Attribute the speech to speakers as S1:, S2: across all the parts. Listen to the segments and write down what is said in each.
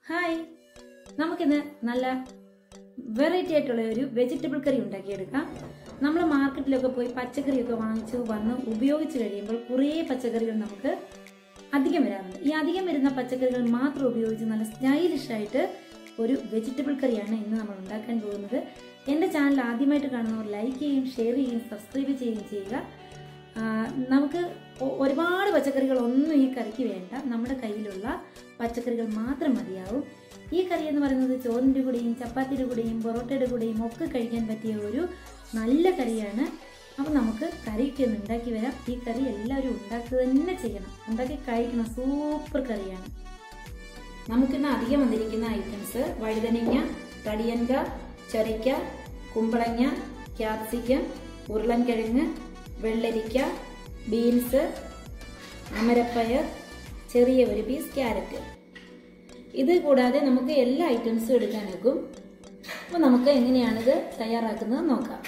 S1: hi നമുക്കിന്ന് നല്ല variety ആയിട്ടുള്ള ഒരു വെജിറ്റബിൾ കറി ഉണ്ടാക്കിയെടുക്കാം നമ്മൾ മാർക്കറ്റിലൊക്കെ പോയി പച്ചക്കറിയൊക്കെ വാങ്ങിച്ചു വന്ന് ഉപയോഗിച്ച് കഴിയുമ്പോൾ കുറേ പച്ചക്കറികൾ നമുക്ക് അധികം വരാറുണ്ട് ഈ അധികം വരുന്ന പച്ചക്കറികൾ മാത്രം ഉപയോഗിച്ച് നല്ല സ്റ്റൈലിഷ് ആയിട്ട് ഒരു വെജിറ്റബിൾ കറിയാണ് ഇന്ന് നമ്മൾ ഉണ്ടാക്കാൻ പോകുന്നത് എൻ്റെ ചാനൽ ആദ്യമായിട്ട് കാണുന്നവർ ലൈക്ക് ചെയ്യുകയും ഷെയർ ചെയ്യുകയും സബ്സ്ക്രൈബ് ചെയ്യുകയും ചെയ്യുക ആ, നമുക്ക് ഒ- ഒരുപാട് പച്ചക്കറികൾ ഒന്നും ഈ കറിക്ക് വേണ്ട നമ്മുടെ കയ്യിലുള്ള പച്ചക്കറികൾ മാത്രം മതിയാവും ഈ കറി എന്ന് പറയുന്നത് ചോറിൻ്റെ കൂടെയും ചപ്പാത്തിയുടെ കൂടെയും പൊറോട്ടയുടെ കൂടെയും ഒക്കെ കഴിക്കാൻ പറ്റിയ ഒരു നല്ല കറിയാണ് അപ്പം നമുക്ക് കറിയൊക്കെ ഒന്ന് ഉണ്ടാക്കി വരാം ഈ കറി എല്ലാവരും ഉണ്ടാക്കുക തന്നെ ചെയ്യണം ഉണ്ടാക്കി കഴിക്കണം സൂപ്പർ കറിയാണ് നമുക്കിന്ന് അധികം വന്നിരിക്കുന്ന ഐറ്റംസ് വഴുതനങ്ങ തടിയൻക ചൊരയ്ക്ക കുമ്പളങ്ങ ക്യാപ്സിക്കം ഉരുളൻകിഴങ്ങ് വെള്ളരിക്ക ബീൻസ് അമരപ്പയർ ചെറിയ ഒരു പീസ് ക്യാരറ്റ് ഇത് കൂടാതെ നമുക്ക് എല്ലാ ഐറ്റംസും എടുക്കാനാകും അപ്പോൾ നമുക്ക് എങ്ങനെയാണിത് തയ്യാറാക്കുന്നത് നോക്കാം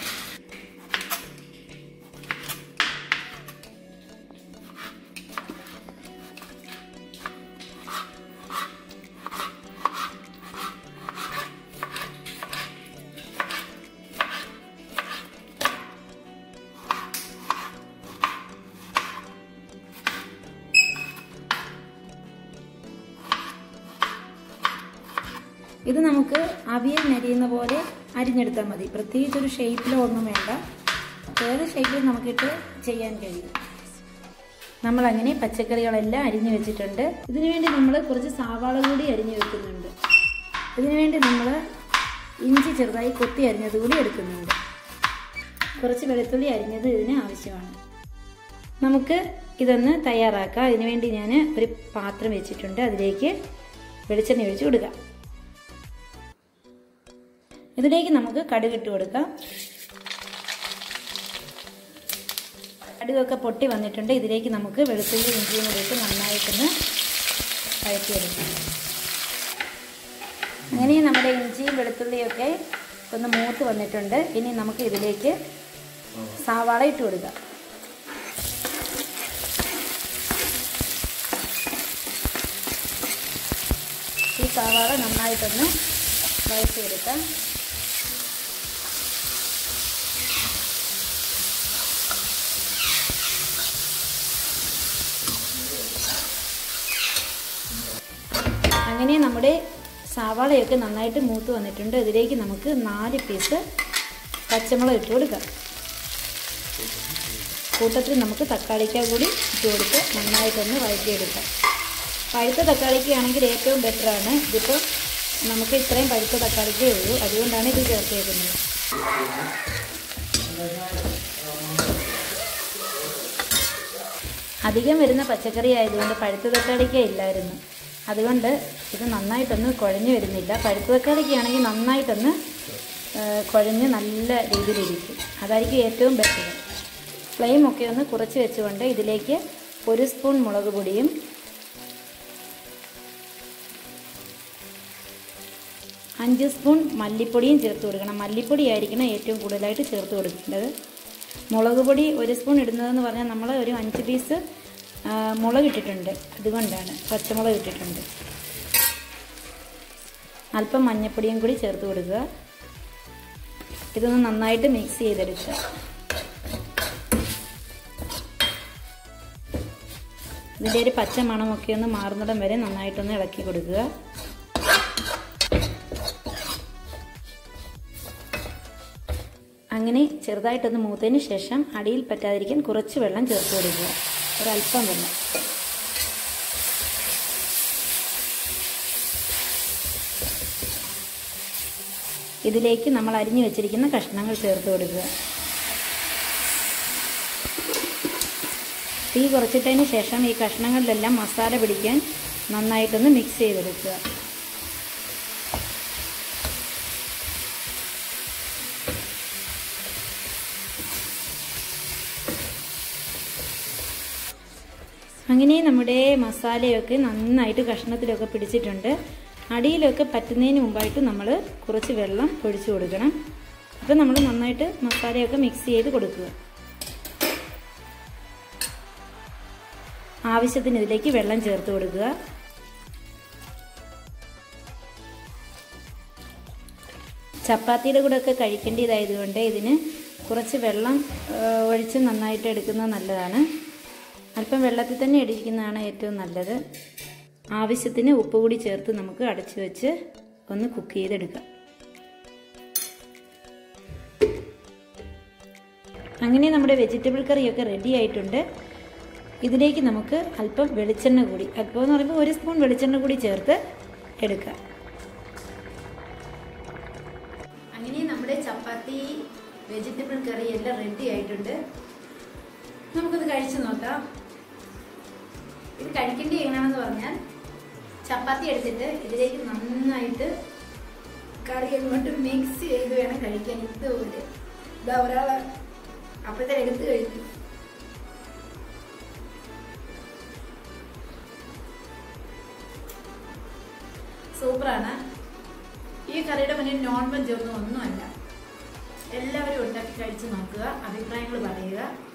S1: ഇത് നമുക്ക് അവിയൽ നരിയുന്ന പോലെ അരിഞ്ഞെടുത്താൽ മതി പ്രത്യേകിച്ച് ഒരു ഷേപ്പിലോ ഒന്നും വേണ്ട ഏത് ഷേപ്പിൽ നമുക്കിട്ട് ചെയ്യാൻ കഴിയും നമ്മൾ അങ്ങനെ പച്ചക്കറികളെല്ലാം അരിഞ്ഞു വെച്ചിട്ടുണ്ട് ഇതിനു വേണ്ടി നമ്മൾ കുറച്ച് സവാള കൂടി അരിഞ്ഞു വെക്കുന്നുണ്ട് ഇതിനു വേണ്ടി നമ്മൾ ഇഞ്ചി ചെറുതായി കൊത്തി അരിഞ്ഞത് കൂടി എടുക്കുന്നുണ്ട് കുറച്ച് വെളുത്തുള്ളി അരിഞ്ഞത് ഇതിന് ആവശ്യമാണ് നമുക്ക് ഇതൊന്ന് തയ്യാറാക്കാം അതിനുവേണ്ടി ഞാൻ ഒരു പാത്രം വെച്ചിട്ടുണ്ട് അതിലേക്ക് വെളിച്ചെണ്ണ ഒഴിച്ച് കൊടുക്കാം ഇതിലേക്ക് നമുക്ക് കടുക് ഇട്ട് കൊടുക്കാം കടുകൊക്കെ പൊട്ടി വന്നിട്ടുണ്ട് ഇതിലേക്ക് നമുക്ക് വെളുത്തുള്ളി ഇഞ്ചിയും കൂടി ഇട്ട് നന്നായിട്ടൊന്ന് വഴറ്റിയെടുക്കാം അങ്ങനെ നമ്മുടെ ഇഞ്ചിയും വെളുത്തുള്ളിയൊക്കെ ഒന്ന് മൂത്ത് വന്നിട്ടുണ്ട് ഇനി നമുക്ക് ഇതിലേക്ക് സവാള ഇട്ട് കൊടുക്കാം ഈ സവാള നന്നായിട്ടൊന്ന് വഴറ്റിയെടുക്കാം അങ്ങനെ നമ്മുടെ സവാളയൊക്കെ നന്നായിട്ട് മൂത്ത് വന്നിട്ടുണ്ട് ഇതിലേക്ക് നമുക്ക് നാല് പീസ് പച്ചമുളക് ഇട്ട് കൊടുക്കാം കൂട്ടത്തിൽ നമുക്ക് തക്കാളിക്ക കൂടി ഇട്ട് കൊടുത്ത് നന്നായിട്ടൊന്ന് വഴറ്റിയെടുക്കാം പഴുത്ത തക്കാളിക്ക ആണെങ്കിൽ ഏറ്റവും ബെറ്ററാണ് ഇതിപ്പോൾ നമുക്ക് ഇത്രയും പഴുത്ത തക്കാളിക്കേ ഉള്ളൂ അതുകൊണ്ടാണ് ഇത് ചേർത്തേക്കുന്നത് അധികം വരുന്ന പച്ചക്കറി ആയതുകൊണ്ട് പഴുത്ത തക്കാളിക്ക ഇല്ലായിരുന്നു അതുകൊണ്ട് ഇത് നന്നായിട്ടൊന്ന് കുഴഞ്ഞു വരുന്നില്ല പഴുത്ത തക്കാളിക്കാണെങ്കിൽ നന്നായിട്ടൊന്ന് ആ, കുഴഞ്ഞ് നല്ല രീതിയിലിരിക്കും അതായിരിക്കും ഏറ്റവും ബെറ്റർ ഫ്ലെയിം ഒക്കെ ഒന്ന് കുറച്ച് വെച്ചുകൊണ്ട് ഇതിലേക്ക് ഒരു സ്പൂൺ മുളക് പൊടിയും അഞ്ച് സ്പൂൺ മല്ലിപ്പൊടിയും ചേർത്ത് കൊടുക്കണം മല്ലിപ്പൊടി ആയിരിക്കണം ഏറ്റവും കൂടുതലായിട്ട് ചേർത്ത് കൊടുക്കേണ്ടത് മുളക് പൊടി ഒരു സ്പൂൺ ഇടുന്നതെന്ന് പറഞ്ഞാൽ നമ്മൾ ഒരു അഞ്ച് പീസ് ആ, മുളക് ഇട്ടിട്ടുണ്ട് അതുകൊണ്ടാണ് പച്ചമുളക് ഇട്ടിട്ടുണ്ട് അല്പം മഞ്ഞൾപ്പൊടിയും കൂടി ചേർത്ത് കൊടുക്കുക ഇതൊന്ന് നന്നായിട്ട് മിക്സ് ചെയ്തെടുക്കുക ഇതിൻ്റെ ഒരു പച്ച മണമൊക്കെ ഒന്ന് മാറുന്നിടം വരെ നന്നായിട്ടൊന്ന് ഇളക്കി കൊടുക്കുക അങ്ങനെ ചെറുതായിട്ടൊന്ന് മൂത്തതിന് ശേഷം അടിയിൽ പറ്റാതിരിക്കാൻ കുറച്ച് വെള്ളം ചേർത്ത് കൊടുക്കുക ഒരല്പം വെള്ളം ഇതിലേക്ക് നമ്മൾ അരിഞ്ഞു വെച്ചിരിക്കുന്ന കഷ്ണങ്ങൾ ചേർത്ത് കൊടുക്കുക തീ കുറച്ചിട്ടതിന് ശേഷം ഈ കഷ്ണങ്ങളിലെല്ലാം മസാല പിടിക്കാൻ നന്നായിട്ടൊന്ന് മിക്സ് ചെയ്തെടുക്കുക അങ്ങനെ നമ്മുടെ മസാലയൊക്കെ നന്നായിട്ട് കഷ്ണത്തിലൊക്കെ പിടിച്ചിട്ടുണ്ട് അടിയിലൊക്കെ പറ്റുന്നതിന് മുമ്പായിട്ട് നമ്മൾ കുറച്ച് വെള്ളം ഒഴിച്ചു കൊടുക്കണം അപ്പോൾ നമ്മൾ നന്നായിട്ട് മസാലയൊക്കെ മിക്സ് ചെയ്ത് കൊടുക്കുക ആവശ്യത്തിന് ഇതിലേക്ക് വെള്ളം ചേർത്ത് കൊടുക്കുക ചപ്പാത്തിയുടെ കൂടെ ഒക്കെ കഴിക്കേണ്ടതായതുകൊണ്ട് ഇതിന് കുറച്ച് വെള്ളം ആ, ഒഴിച്ച് നന്നായിട്ട് എടുക്കുന്നത് നല്ലതാണ് അല്പം വെള്ളത്തിൽ തന്നെ ഇടിക്കുന്നതാണ് ഏറ്റവും നല്ലത് ആവശ്യത്തിന് ഉപ്പ് കൂടി ചേർത്ത് നമുക്ക് അടച്ചു വെച്ച് ഒന്ന് കുക്ക് ചെയ്തെടുക്കാം അങ്ങനെ നമ്മുടെ വെജിറ്റബിൾ കറിയൊക്കെ റെഡി ആയിട്ടുണ്ട് ഇതിലേക്ക് നമുക്ക് അല്പം വെളിച്ചെണ്ണ കൂടി അല്പം എന്ന് പറയുമ്പോൾ ഒരു സ്പൂൺ വെളിച്ചെണ്ണ കൂടി ചേർത്ത് എടുക്കാം അങ്ങനെ നമ്മുടെ ചപ്പാത്തി വെജിറ്റബിൾ കറി എല്ലാം റെഡി ആയിട്ടുണ്ട് നമുക്കത് കഴിച്ചു നോക്കാം ഇത് കഴിക്കേണ്ടി എങ്ങനെയാണെന്ന് പറഞ്ഞാൽ ചപ്പാത്തി എടുത്തിട്ട് ഇതിലേക്ക് നന്നായിട്ട് കറി അങ്ങോട്ട് മിക്സ് ചെയ്ത് വേണം കഴിക്കാൻ ഇതുപോലെ ഇതാ ഒരാള് അപ്പോഴത്തെ എടുത്ത് കഴിക്കും സൂപ്പറാണ് ഈ കറിയുടെ മുന്നിൽ നോൺ വെജ് ഒന്നും ഒന്നുമല്ല എല്ലാവരും ഉണ്ടാക്കി കഴിച്ച് നോക്കുക അഭിപ്രായങ്ങൾ പറയുക